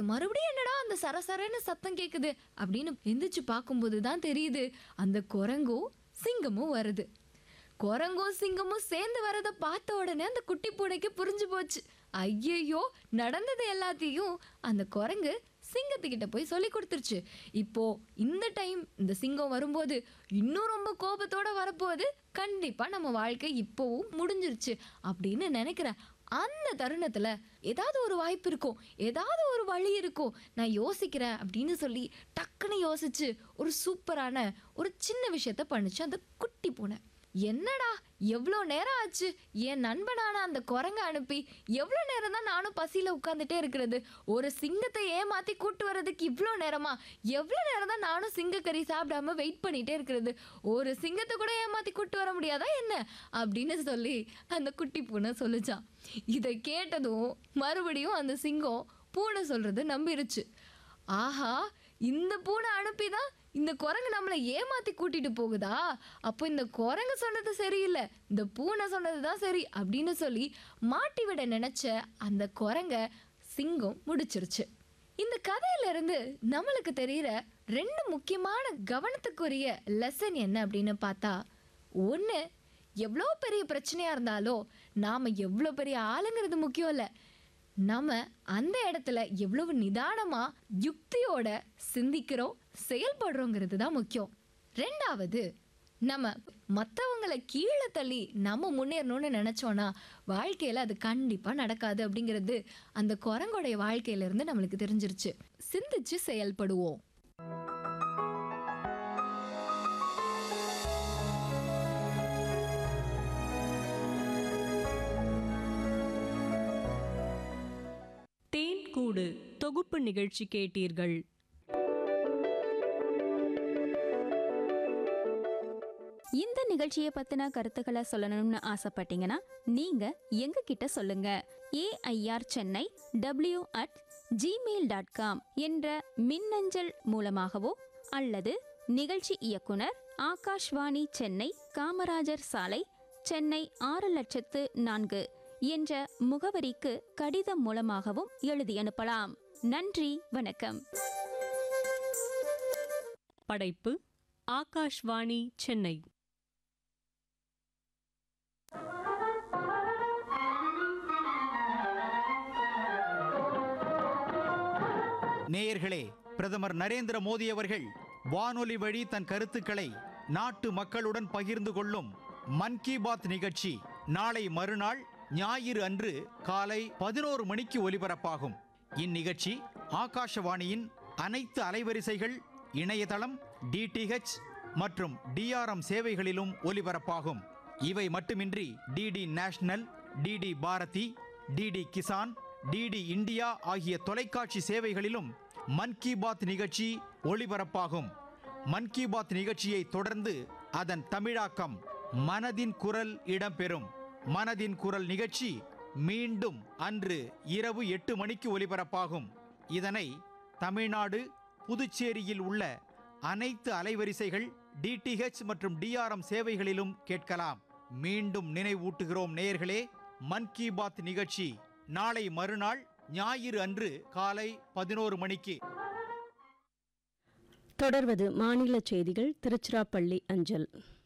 மறுபடியும் என்னடா அந்த சரசரன்னு சத்தம் கேக்குது அப்படின்னு எந்திரிச்சு பார்க்கும்போது தான் தெரியுது அந்த குரங்கும் சிங்கமும் வருது குரங்கும் சிங்கமும் சேர்ந்து வரதை பார்த்த உடனே அந்த குட்டி பூனைக்கு புரிஞ்சு போச்சு ஐயையோ நடந்தது எல்லாத்தையும் அந்த குரங்கு சிங்கத்துக்கிட்ட போய் சொல்லி கொடுத்துருச்சு இப்போ இந்த டைம் இந்த சிங்கம் வரும்போது இன்னும் ரொம்ப கோபத்தோட வரப்போகுது கண்டிப்பா நம்ம வாழ்க்கை இப்போவும் முடிஞ்சிருச்சு அப்படின்னு நினைக்கிறேன் அந்த தருணத்துல ஏதாவது ஒரு வாய்ப்பு இருக்கும் ஏதாவது ஒரு வழி இருக்கும் நான் யோசிக்கிறேன் அப்படின்னு சொல்லி டக்குன்னு யோசிச்சு ஒரு சூப்பரான ஒரு சின்ன விஷயத்த பண்ணுச்சு அந்த குட்டி பூனை என்னடா எவ்வளோ நேரம் ஆச்சு என் நண்பனான அந்த குரங்க அனுப்பி எவ்வளோ நேரம் தான் நானும் பசியில் உட்காந்துட்டே இருக்கிறது ஒரு சிங்கத்தை ஏமாத்தி கூட்டு வர்றதுக்கு இவ்வளோ நேரமா எவ்வளோ நேரம் தான் நானும் சிங்கக்கறி சாப்பிடாம வெயிட் பண்ணிட்டே இருக்கிறது ஒரு சிங்கத்தை கூட ஏமாத்தி கூட்டு வர முடியாதா என்ன அப்படின்னு சொல்லி அந்த குட்டி பூனை சொல்லுச்சான் இதை கேட்டதும் மறுபடியும் அந்த சிங்கம் பூனை சொல்றது நம்பிருச்சு ஆஹா இந்த பூனை அனுப்பிதான் இந்த குரங்கு நம்மளை ஏமாத்தி கூட்டிட்டு போகுதா அப்போ இந்த குரங்கு சொன்னது சரியில்லை இந்த பூனை சொன்னது தான் சரி அப்படின்னு சொல்லி மாட்டி விட நினைச்ச அந்த குரங்க சிங்கம் முடிச்சிருச்சு இந்த கதையில இருந்து நம்மளுக்கு தெரியிற ரெண்டு முக்கியமான கவனத்துக்குரிய லெசன் என்ன அப்படின்னு பார்த்தா ஒன்று எவ்வளோ பெரிய பிரச்சனையா இருந்தாலும் நாம எவ்வளோ பெரிய ஆளுங்கிறது முக்கியம் இல்லை நம்ம அந்த இடத்துல எவ்வளவு நிதானமா யுக்தியோட சிந்திக்கிறோம் செயல்படுறோங்கிறது தான் முக்கியம் ரெண்டாவது நம்ம மற்றவங்களை கீழே தள்ளி நம்ம முன்னேறணும்னு நினச்சோன்னா வாழ்க்கையில் அது கண்டிப்பாக நடக்காது அப்படிங்கிறது அந்த குரங்கோடைய வாழ்க்கையிலேருந்து நம்மளுக்கு தெரிஞ்சிருச்சு சிந்திச்சு செயல்படுவோம் தேன் கூடு தொகுப்பு நிகழ்ச்சி கேட்டீர்கள் இந்த நிகழ்ச்சியை பத்தின கருத்துக்களை சொல்லணும்னு ஆசைப்பட்டீங்கன்னா நீங்க எங்க கிட்ட சொல்லுங்க AIR Chennai W at gmail dot com என்ற மின்னஞ்சல் மூலமாகவோ அல்லது நிகழ்ச்சி இயக்குனர் ஆகாஷ்வாணி சென்னை காமராஜர் சாலை சென்னை ஆறு லட்சத்து நான்கு என்ற முகவரிக்கு கடிதம் மூலமாகவும் எழுதி அனுப்பலாம் நன்றி வணக்கம் படைப்பு ஆகாஷ்வாணி சென்னை நேயர்களே பிரதமர் நரேந்திர மோடி அவர்கள் வானொலி வழி தன் கருத்துக்களை நாட்டு மக்களுடன் பகிர்ந்து கொள்ளும் மன் கி பாத் நிகழ்ச்சி நாளை மறுநாள் ஞாயிறு அன்று காலை பதினோரு மணிக்கு ஒலிபரப்பாகும் இந்நிகழ்ச்சி ஆகாஷவாணியின் அனைத்து அலைவரிசைகள் இணையதளம் டிடிஹெச் மற்றும் டிஆர்எம் சேவைகளிலும் ஒலிபரப்பாகும் இவை மட்டுமின்றி DD national DD Bharati DD Kisan DD India ஆகிய தொலைக்காட்சி சேவைகளிலும் மன் கி பாத் நிகழ்ச்சி ஒளிபரப்பாகும் மன் கி பாத் நிகழ்ச்சியை தொடர்ந்து அதன் தமிழாக்கம் மனதின் குரல் இடம்பெறும் மனதின் குரல் நிகழ்ச்சி மீண்டும் அன்று இரவு எட்டு மணிக்கு ஒலிபரப்பாகும் இதனை தமிழ்நாடு புதுச்சேரியில் உள்ள அனைத்து அலைவரிசைகள் டிடிஹெச் மற்றும் டிஆர்எம் சேவைகளிலும் கேட்கலாம் மீண்டும் நினைவூட்டுகிறோம் நேயர்களே மன் கி பாத் நிகழ்ச்சி நாளை மறுநாள் ஞாயிறு அன்று காலை பதினோரு மணிக்கு தொடர்வது மாநில செய்திகள் திருச்சிராப்பள்ளி அஞ்சல்